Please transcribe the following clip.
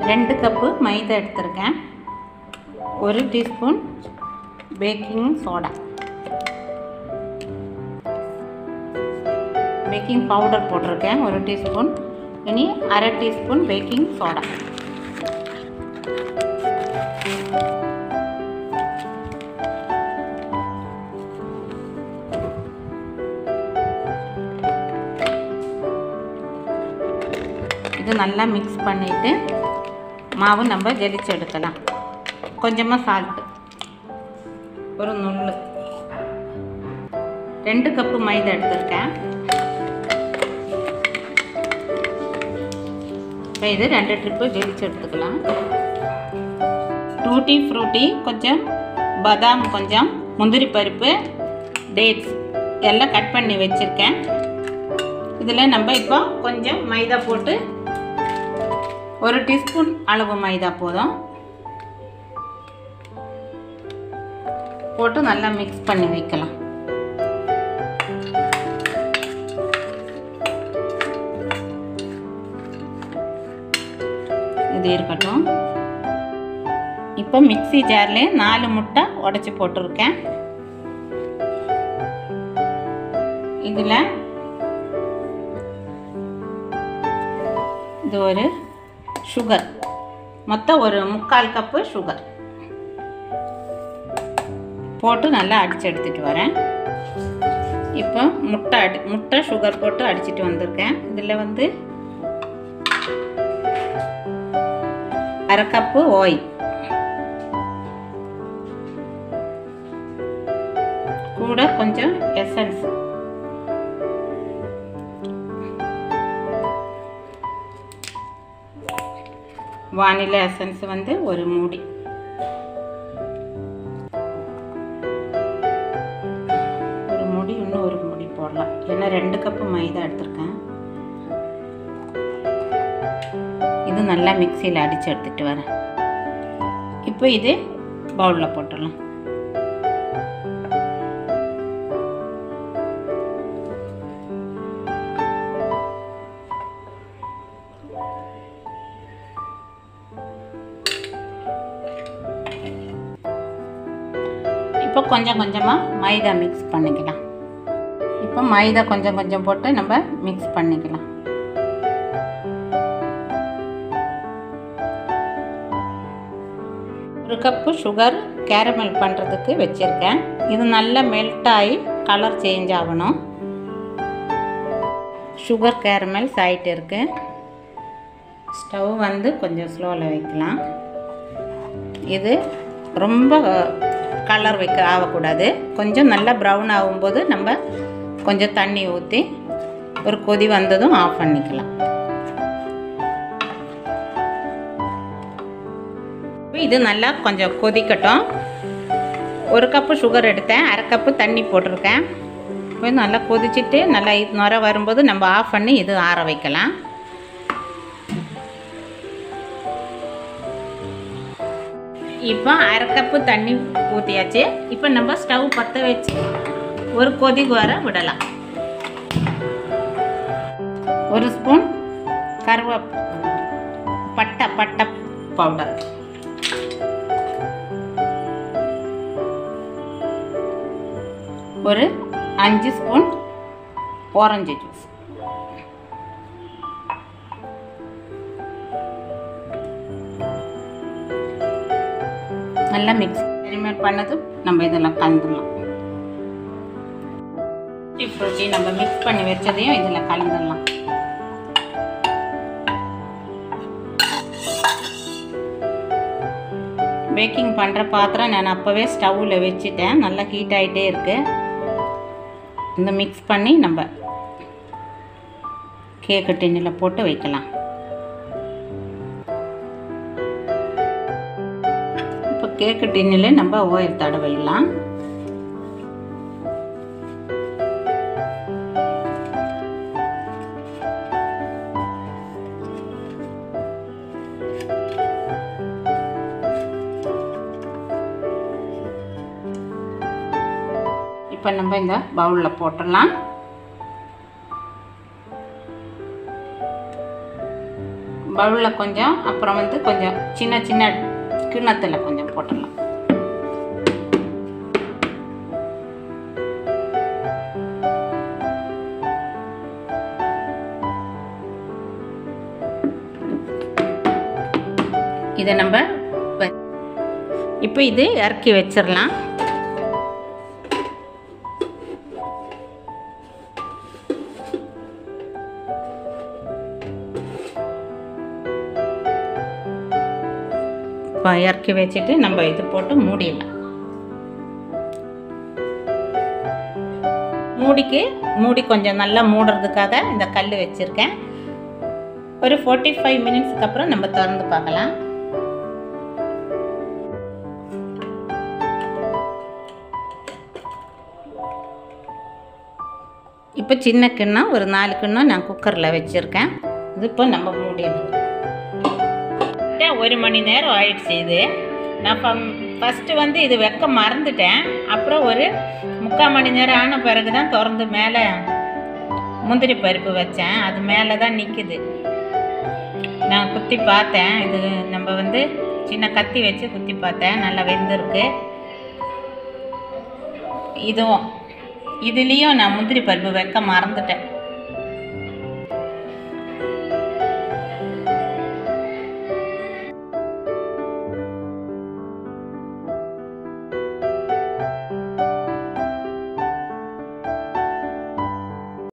ரெண்டு கப்பு மைதா எடுத்திருக்கேன் ஒரு teaspoon baking soda baking powder போட்டிருக்கேன் ஒரு டீஸ்பூன் இனி அரை டீஸ்பூன் பேக்கிங் சோடா இது நல்லா மிக்ஸ் பண்ணிவிட்டு மாவு நம்ம ஜெலிச்சு எடுக்கலாம் கொஞ்சமாக சால்ட்டு ஒரு நுள்ளு ரெண்டு கப்பு மைதா எடுத்திருக்கேன் இப்போ இது ரெண்டு ட்ரிப்பு ஜெலிச்சு எடுத்துக்கலாம் டூட்டி ஃப்ரூட்டி கொஞ்சம் பாதாம் கொஞ்சம் முந்திரி பருப்பு டேட்ஸ் எல்லாம் கட் பண்ணி வச்சுருக்கேன் இதில் நம்ம இப்போ கொஞ்சம் மைதா போட்டு ஒரு டீஸ்பூன் அளவு மைதா போதும் போட்டு நல்லா மிக்ஸ் பண்ணி வைக்கலாம் இது இருக்கட்டும் இப்போ மிக்ஸி ஜார்லேயே நாலு முட்டை உடச்சி போட்டிருக்கேன் இதில் இது ஒரு சுகர் மொத்தம் ஒரு முக்கால் கப்பு சுகர் போட்டு நல்லா அடித்து எடுத்துகிட்டு வரேன் இப்போ முட்டை அடி முட்டை சுகர் போட்டு அடிச்சிட்டு வந்திருக்கேன் இதில் வந்து அரை கப்பு ஆயில் கூட கொஞ்சம் எசன்ஸ் வானிலை எசன்ஸ் வந்து ஒரு மூடி ஒரு மூடி இன்னும் ஒரு மூடி போடலாம் ஏன்னா ரெண்டு கப்பு மைதா எடுத்திருக்கேன் இது நல்லா மிக்சியில் அடித்து எடுத்துகிட்டு வரேன் இப்போ இது பவுலில் போட்டுடலாம் இப்போ கொஞ்சம் கொஞ்சமாக மைதா மிக்ஸ் பண்ணிக்கலாம் இப்போ மைதா கொஞ்சம் கொஞ்சம் போட்டு நம்ம மிக்ஸ் பண்ணிக்கலாம் ஒரு கப்பு சுகர் கேரமல் பண்ணுறதுக்கு வச்சுருக்கேன் இது நல்லா மெல்ட் ஆகி கலர் சேஞ்ச் ஆகணும் சுகர் கேரமல்ஸ் ஆகிட்டு இருக்கு ஸ்டவ் வந்து கொஞ்சம் ஸ்லோவில் வைக்கலாம் இது ரொம்ப கலர் வைக்க ஆகக்கூடாது கொஞ்சம் நல்லா ப்ரௌன் ஆகும்போது நம்ம கொஞ்சம் தண்ணி ஊற்றி ஒரு கொதி வந்ததும் ஆஃப் பண்ணிக்கலாம் இது நல்லா கொஞ்சம் கொதிக்கட்டும் ஒரு கப்பு சுகர் எடுத்தேன் அரை கப்பு தண்ணி போட்டிருக்கேன் இப்போ நல்லா கொதிச்சுட்டு நல்லா இது நுர வரும்போது நம்ம ஆஃப் பண்ணி இது ஆற வைக்கலாம் இப்போ அரை கப்பு தண்ணி ஊற்றியாச்சு இப்போ நம்ம ஸ்டவ் பற்ற வச்சு ஒரு கொதி வர விடலாம் ஒரு ஸ்பூன் கருவ பட்டை பட்டை பவுடர் ஒரு அஞ்சு ஸ்பூன் ஆரஞ்சு ஜூஸ் நல்லா மிக்ஸ் ரெடிமேட் பண்ணது நம்ம இதெல்லாம் கலந்துடலாம் ஃப்ரூட்டி நம்ம மிக்ஸ் பண்ணி வச்சதையும் இதில் கலந்துடலாம் பேக்கிங் பண்ணுற பாத்திரம் நான் அப்போவே ஸ்டவ்வில் வச்சுட்டேன் நல்லா ஹீட் ஆகிட்டே இருக்கு இந்த மிக்ஸ் பண்ணி நம்ம கேக்கு டின்னில் போட்டு வைக்கலாம் இப்போ கேக்கு டின்னில் நம்ம ஓயில் தடவைடலாம் இப்போ நம்ம இந்த பவுலில் போட்டுடலாம் பவுலில் கொஞ்சம் அப்புறம் வந்து கொஞ்சம் சின்ன சின்ன கிண்ணத்தில் கொஞ்சம் போட்டுடலாம் இதை நம்ம வ- இப்போ இது இறக்கி வச்சிடலாம் இப்போ இறக்கி வச்சுட்டு நம்ம இது போட்டு மூடிடலாம் மூடிக்கு மூடி கொஞ்சம் நல்லா மூடுறதுக்காக இந்த கல் வச்சுருக்கேன் ஒரு ஃபார்ட்டி ஃபைவ் மினிட்ஸ்க்கு அப்புறம் நம்ம திறந்து பார்க்கலாம் இப்போ சின்ன கிண்ணம் ஒரு நாலு கிண்ணம் நான் குக்கரில் வச்சுருக்கேன் இது இப்போ நம்ம மூடிடணும் ஒரு மணி நேரம் ஆயிடுச்சு இது நான் ஃபஸ்ட்டு வந்து இது வைக்க மறந்துட்டேன் அப்புறம் ஒரு முக்கால் மணி நேரம் ஆன பிறகு தான் திறந்து மேலே முந்திரி பருப்பு வச்சேன் அது மேலே தான் நிற்குது நான் குத்தி பார்த்தேன் இது நம்ம வந்து சின்ன கத்தி வச்சு குத்தி பார்த்தேன் நல்லா வெந்திருக்கு இதுவும் இதுலேயும் நான் முந்திரி பருப்பு வைக்க மறந்துட்டேன்